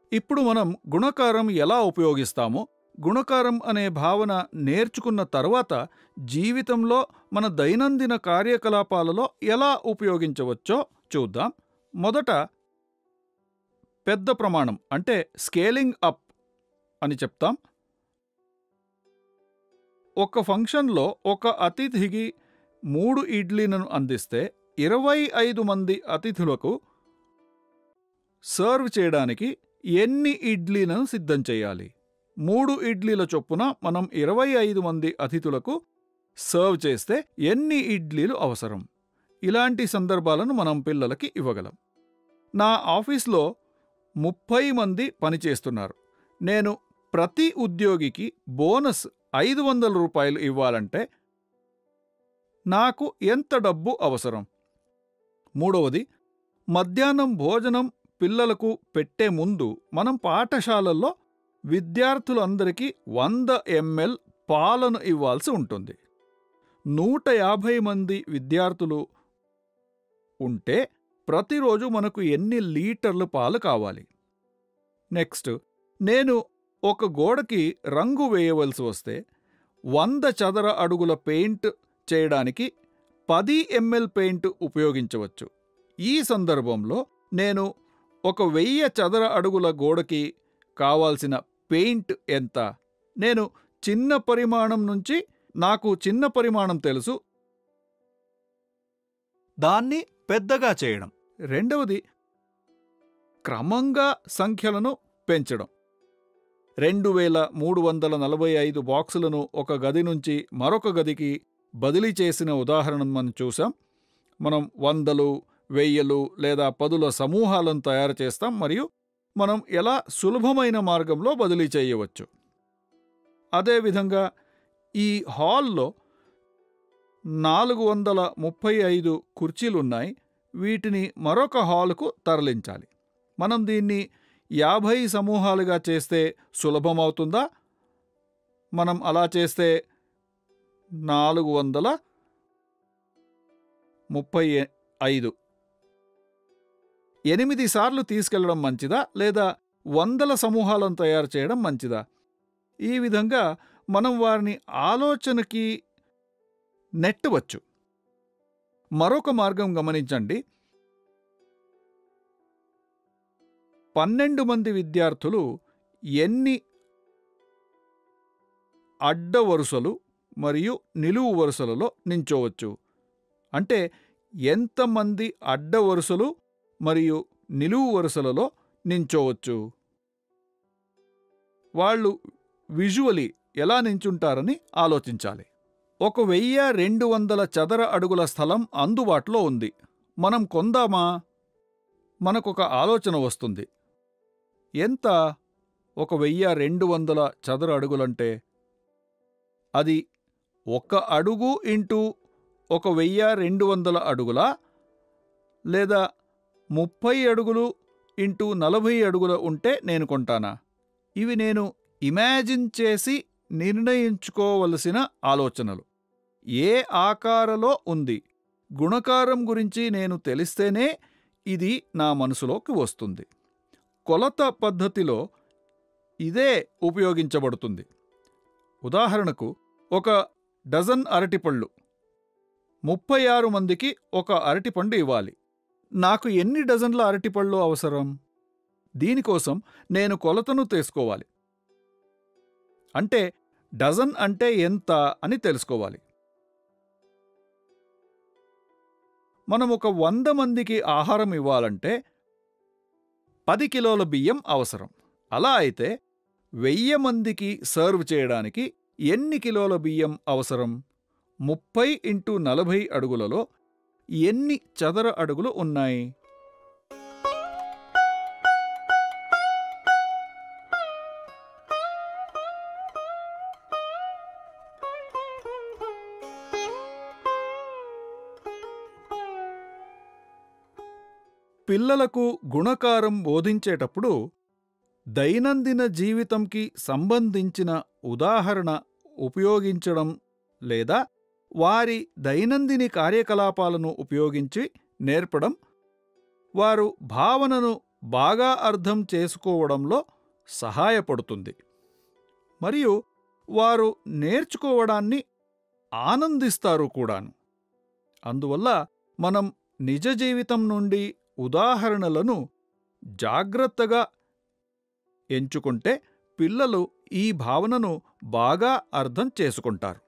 ఇప్పుడు మనం గుణకారం ఎలా ఉపయోగిస్తామో గుణకారం అనే భావన నేర్చుకున్న తర్వాత జీవితంలో మన దైనందిన కార్యకలాపాలలో ఎలా ఉపయోగించవచ్చో చూద్దాం మొదట పెద్ద ప్రమాణం అంటే స్కేలింగ్ అప్ అని చెప్తాం ఒక ఫంక్షన్లో ఒక అతిథికి మూడు ఇడ్లీలను అందిస్తే ఇరవై ఐదు మంది అతిథులకు సర్వ్ చేయడానికి ఎన్ని ఇడ్లీలను సిద్ధం చేయాలి మూడు ఇడ్లీల చొప్పున మనం ఇరవై ఐదు మంది అతిథులకు సర్వ్ చేస్తే ఎన్ని ఇడ్లీలు అవసరం ఇలాంటి సందర్భాలను మనం పిల్లలకి ఇవ్వగలం నా ఆఫీస్లో ముప్పై మంది పనిచేస్తున్నారు నేను ప్రతి ఉద్యోగికి బోనస్ ఐదు వందల రూపాయలు ఇవ్వాలంటే నాకు ఎంత డబ్బు అవసరం మూడవది మధ్యాహ్నం భోజనం పిల్లలకు పెట్టే ముందు మనం పాఠశాలల్లో విద్యార్థులందరికీ వంద ఎంఎల్ పాలను ఇవ్వాల్సి ఉంటుంది నూట యాభై మంది విద్యార్థులు ఉంటే ప్రతిరోజు మనకు ఎన్ని లీటర్లు పాలు కావాలి నెక్స్ట్ నేను ఒక గోడకి రంగు వేయవలసి వస్తే వంద చదర అడుగుల పెయింట్ చేయడానికి పది ఎంఎల్ పెయింట్ ఉపయోగించవచ్చు ఈ సందర్భంలో నేను ఒక వెయ్యి చదర అడుగుల గోడకి కావాల్సిన పెయింట్ ఎంత నేను చిన్న పరిమాణం నుంచి నాకు చిన్న పరిమాణం తెలుసు దాన్ని పెద్దగా చేయడం రెండవది క్రమంగా సంఖ్యలను పెంచడం రెండు వేల మూడు వందల నలభై ఐదు బాక్సులను ఒక గది నుంచి మరొక గదికి బదిలీ చేసిన ఉదాహరణ మనం చూసాం మనం వందలు వెయ్యలు లేదా పదుల సమూహాలను తయారు చేస్తాం మరియు మనం ఎలా సులభమైన మార్గంలో బదిలీ చేయవచ్చు అదేవిధంగా ఈ హాల్లో నాలుగు వందల ముప్పై ఐదు కుర్చీలున్నాయి వీటిని మరొక హాలుకు తరలించాలి మనం దీన్ని యాభై సమూహాలుగా చేస్తే సులభమవుతుందా మనం అలా చేస్తే నాలుగు వందల ముప్పై ఐదు ఎనిమిది సార్లు తీసుకెళ్లడం మంచిదా లేదా వందల సమూహాలను తయారు చేయడం మంచిదా ఈ విధంగా మనం వారిని ఆలోచనకి నెట్టవచ్చు మరొక మార్గం గమనించండి పన్నెండు మంది విద్యార్థులు ఎన్ని అడ్డ వరుసలు మరియు నిలువు వరుసలలో నించోవచ్చు అంటే ఎంతమంది అడ్డ వరుసలు మరియు నిలువు వరుసలలో నించోవచ్చు వాళ్ళు విజువలీ ఎలా నించుంటారని ఆలోచించాలి ఒక వెయ్యి రెండు వందల చదర అడుగుల స్థలం అందుబాటులో ఉంది మనం కొందామా మనకొక ఆలోచన వస్తుంది ఎంత ఒక వెయ్యి రెండు వందల చదర అడుగులంటే అది ఒక అడుగు ఇంటూ ఒక వెయ్యి రెండు వందల అడుగులా లేదా ముప్పై అడుగులు ఇంటూ నలభై అడుగుల ఉంటే నేను కొంటానా ఇవి నేను ఇమాజిన్ చేసి నిర్ణయించుకోవలసిన ఆలోచనలు ఏ ఆకారలో ఉంది గుణకారం గురించి నేను తెలిస్తేనే ఇది నా మనసులోకి వస్తుంది కొలత పద్ధతిలో ఇదే ఉపయోగించబడుతుంది ఉదాహరణకు ఒక డజన్ అరటిపళ్ళు ముప్పై ఆరు మందికి ఒక అరటిపండు ఇవ్వాలి నాకు ఎన్ని డజన్ల అరటిపళ్ళు అవసరం దీనికోసం నేను కొలతను తీసుకోవాలి అంటే డజన్ అంటే ఎంత అని తెలుసుకోవాలి మనం ఒక వంద మందికి ఆహారం ఇవ్వాలంటే పది కిలోల బియ్యం అవసరం అలా అయితే వెయ్యి మందికి సర్వ్ చేయడానికి ఎన్ని కిలోల బియ్యం అవసరం ముప్పై ఇంటూ నలభై అడుగులలో ఎన్ని చదర అడుగులు ఉన్నాయి పిల్లలకు గుణకారం బోధించేటప్పుడు దైనందిన జీవితంకి సంబంధించిన ఉదాహరణ ఉపయోగించడం లేదా వారి దైనందిని కార్యకలాపాలను ఉపయోగించి నేర్పడం వారు భావనను బాగా అర్థం చేసుకోవడంలో సహాయపడుతుంది మరియు వారు నేర్చుకోవడాన్ని ఆనందిస్తారు కూడాను అందువల్ల మనం నిజ జీవితం నుండి ఉదాహరణలను జాగ్రత్తగా ఎంచుకుంటే పిల్లలు ఈ భావనను బాగా అర్థం చేసుకుంటారు